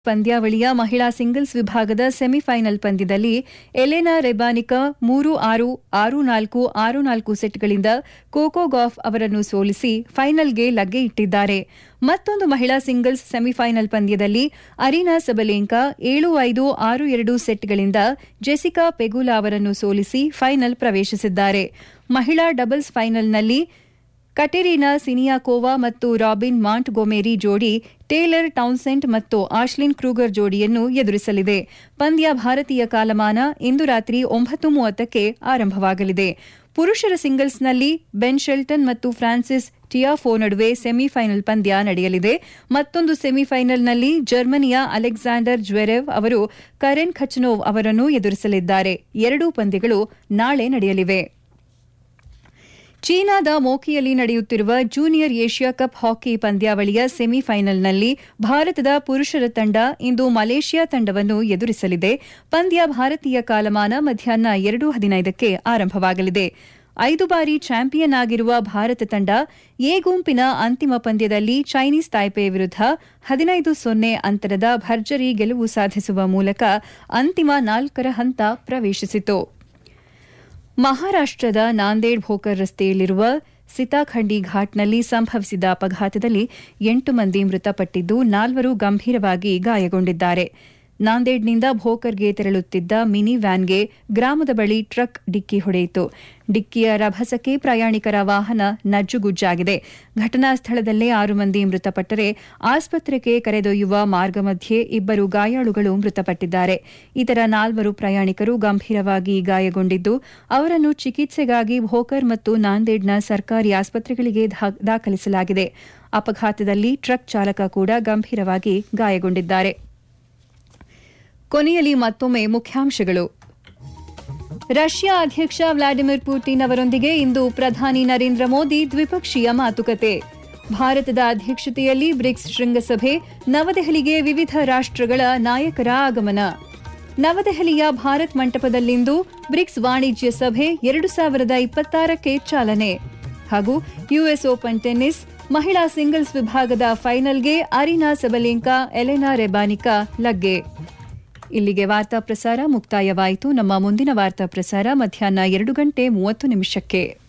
ಪಂದ್ಯಾವಳಿಯ ಮಹಿಳಾ ಸಿಂಗಲ್ಸ್ ವಿಭಾಗದ ಸೆಮಿಫೈನಲ್ ಪಂದ್ಯದಲ್ಲಿ ಎಲೆನಾ ರೆಬಾನಿಕಾ ಮೂರು ಆರು ಆರು ನಾಲ್ಕು ಆರು ನಾಲ್ಕು ಸೆಟ್ಗಳಿಂದ ಕೋಕೋ ಗಾಫ್ ಅವರನ್ನು ಸೋಲಿಸಿ ಫೈನಲ್ಗೆ ಲಗ್ಗೆ ಇಟ್ಟಿದ್ದಾರೆ ಮತ್ತೊಂದು ಮಹಿಳಾ ಸಿಂಗಲ್ಸ್ ಸೆಮಿಫೈನಲ್ ಪಂದ್ಯದಲ್ಲಿ ಅರೀನಾ ಸಬಲೇಂಕಾ ಏಳು ಐದು ಆರು ಎರಡು ಸೆಟ್ಗಳಿಂದ ಜೆಸಿಕಾ ಪೆಗುಲಾ ಅವರನ್ನು ಸೋಲಿಸಿ ಫೈನಲ್ ಪ್ರವೇಶಿಸಿದ್ದಾರೆ ಮಹಿಳಾ ಡಬಲ್ಸ್ ಫೈನಲ್ನಲ್ಲಿ ಕಟೆರಿನಾ ಸಿನಿಯಾಕೋವಾ ಮತ್ತು ರಾಬಿನ್ ಮಾಂಟ್ ಗೊಮೇರಿ ಜೋಡಿ ಟೇಲರ್ ಟೌನ್ಸೆಂಟ್ ಮತ್ತು ಆಶ್ಲಿನ್ ಕ್ರೂಗರ್ ಜೋಡಿಯನ್ನು ಎದುರಿಸಲಿದೆ ಪಂದ್ಯ ಭಾರತೀಯ ಕಾಲಮಾನ ಇಂದು ರಾತ್ರಿ ಒಂಬತ್ತು ಮೂವತ್ತಕ್ಕೆ ಆರಂಭವಾಗಲಿದೆ ಪುರುಷರ ಸಿಂಗಲ್ಸ್ನಲ್ಲಿ ಬೆನ್ ಶೆಲ್ಟನ್ ಮತ್ತು ಫ್ರಾನ್ಸಿಸ್ ಟಿಯಾಫೋ ನಡುವೆ ಸೆಮಿಫೈನಲ್ ಪಂದ್ಯ ನಡೆಯಲಿದೆ ಮತ್ತೊಂದು ಸೆಮಿಫೈನಲ್ನಲ್ಲಿ ಜರ್ಮನಿಯ ಅಲೆಕ್ಸಾಂಡರ್ ಜ್ವೆರೆವ್ ಅವರು ಕರೆನ್ ಖಚ್ನೋವ್ ಅವರನ್ನು ಎದುರಿಸಲಿದ್ದಾರೆ ಎರಡೂ ಪಂದ್ಯಗಳು ನಾಳೆ ನಡೆಯಲಿವೆ ಚೀನಾದ ಮೋಕಿಯಲ್ಲಿ ನಡೆಯುತ್ತಿರುವ ಜೂನಿಯರ್ ಏಷ್ಯಾ ಕಪ್ ಹಾಕಿ ಪಂದ್ಯಾವಳಿಯ ಸೆಮಿಫೈನಲ್ನಲ್ಲಿ ಭಾರತದ ಪುರುಷರ ತಂಡ ಇಂದು ಮಲೇಷ್ಯಾ ತಂಡವನ್ನು ಎದುರಿಸಲಿದೆ ಪಂದ್ಯ ಭಾರತೀಯ ಕಾಲಮಾನ ಮಧ್ಯಾಹ್ನ ಎರಡು ಹದಿನೈದಕ್ಕೆ ಆರಂಭವಾಗಲಿದೆ ಐದು ಬಾರಿ ಚಾಂಪಿಯನ್ ಆಗಿರುವ ಭಾರತ ತಂಡ ಎ ಗುಂಪಿನ ಅಂತಿಮ ಪಂದ್ಯದಲ್ಲಿ ಚೈನೀಸ್ ತಾಯ್ಪೆ ವಿರುದ್ಧ ಹದಿನೈದು ಸೊನ್ನೆ ಅಂತರದ ಭರ್ಜರಿ ಗೆಲುವು ಸಾಧಿಸುವ ಮೂಲಕ ಅಂತಿಮ ನಾಲ್ಕರ ಹಂತ ಪ್ರವೇಶಿಸಿತು ಮಹಾರಾಷ್ಟದ ನಾಂದೇಡ್ ಭೋಕರ್ ರಸ್ತೆಯಲ್ಲಿರುವ ಸಿತಾಖಂಡಿ ಘಾಟ್ನಲ್ಲಿ ಸಂಭವಿಸಿದ ಅಪಘಾತದಲ್ಲಿ ಎಂಟು ಮಂದಿ ಮೃತಪಟ್ಟಿದ್ದು ನಾಲ್ವರು ಗಂಭೀರವಾಗಿ ಗಾಯಗೊಂಡಿದ್ದಾರೆ ನಾಂದೇಡ್ನಿಂದ ಭೋಕರ್ಗೆ ತೆರಳುತ್ತಿದ್ದ ಮಿನಿ ವ್ಯಾನ್ಗೆ ಗ್ರಾಮದ ಬಳಿ ಟ್ರಕ್ ಡಿಕ್ಕಿ ಹೊಡೆಯಿತು ಡಿಕ್ಕಿಯ ರಭಸಕ್ಕೆ ಪ್ರಯಾಣಿಕರ ವಾಹನ ನಜ್ಜುಗುಜ್ಜಾಗಿದೆ ಘಟನಾ ಸ್ಥಳದಲ್ಲೇ ಆರು ಮಂದಿ ಮೃತಪಟ್ಟರೆ ಆಸ್ಪತ್ರೆಗೆ ಕರೆದೊಯ್ಯುವ ಮಾರ್ಗ ಮಧ್ಯೆ ಇಬ್ಬರು ಗಾಯಾಳುಗಳು ಮೃತಪಟ್ಟಿದ್ದಾರೆ ಇತರ ನಾಲ್ವರು ಪ್ರಯಾಣಿಕರು ಗಂಭೀರವಾಗಿ ಗಾಯಗೊಂಡಿದ್ದು ಅವರನ್ನು ಚಿಕಿತ್ಸೆಗಾಗಿ ಭೋಕರ್ ಮತ್ತು ನಾಂದೇಡ್ನ ಸರ್ಕಾರಿ ಆಸ್ಪತ್ರೆಗಳಿಗೆ ದಾಖಲಿಸಲಾಗಿದೆ ಅಪಘಾತದಲ್ಲಿ ಟ್ರಕ್ ಚಾಲಕ ಕೂಡ ಗಂಭೀರವಾಗಿ ಗಾಯಗೊಂಡಿದ್ದಾರೆ ಕೊನೆಯಲ್ಲಿ ಮತ್ತೊಮ್ಮೆ ಮುಖ್ಯಾಂಶಗಳು ರಷ್ಯಾ ಅಧ್ಯಕ್ಷ ವ್ಲಾಡಿಮಿರ್ ಪುಟಿನ್ ಅವರೊಂದಿಗೆ ಇಂದು ಪ್ರಧಾನಿ ನರೇಂದ್ರ ಮೋದಿ ದ್ವಿಪಕ್ಷೀಯ ಮಾತುಕತೆ ಭಾರತದ ಅಧ್ಯಕ್ಷತೆಯಲ್ಲಿ ಬ್ರಿಕ್ಸ್ ಶೃಂಗಸಭೆ ನವದೆಹಲಿಗೆ ವಿವಿಧ ರಾಷ್ಟ್ರಗಳ ನಾಯಕರ ಆಗಮನ ನವದೆಹಲಿಯ ಭಾರತ್ ಮಂಟಪದಲ್ಲಿಂದು ಬ್ರಿಕ್ಸ್ ವಾಣಿಜ್ಯ ಸಭೆ ಎರಡು ಸಾವಿರದ ಇಪ್ಪತ್ತಾರಕ್ಕೆ ಚಾಲನೆ ಹಾಗೂ ಯುಎಸ್ ಓಪನ್ ಟೆನ್ನಿಸ್ ಮಹಿಳಾ ಸಿಂಗಲ್ಸ್ ವಿಭಾಗದ ಫೈನಲ್ಗೆ ಅರಿನಾ ಸಬಲೆಂಕಾ ಎಲೆನಾ ರೆಬಾನಿಕಾ ಲಗ್ಗೆ ಇಲ್ಲಿಗೆ ವಾರ್ತಾ ಪ್ರಸಾರ ಮುಕ್ತಾಯವಾಯಿತು ನಮ್ಮ ಮುಂದಿನ ವಾರ್ತಾ ಪ್ರಸಾರ ಮಧ್ಯಾಹ್ನ ಎರಡು ಗಂಟೆ ಮೂವತ್ತು ನಿಮಿಷಕ್ಕೆ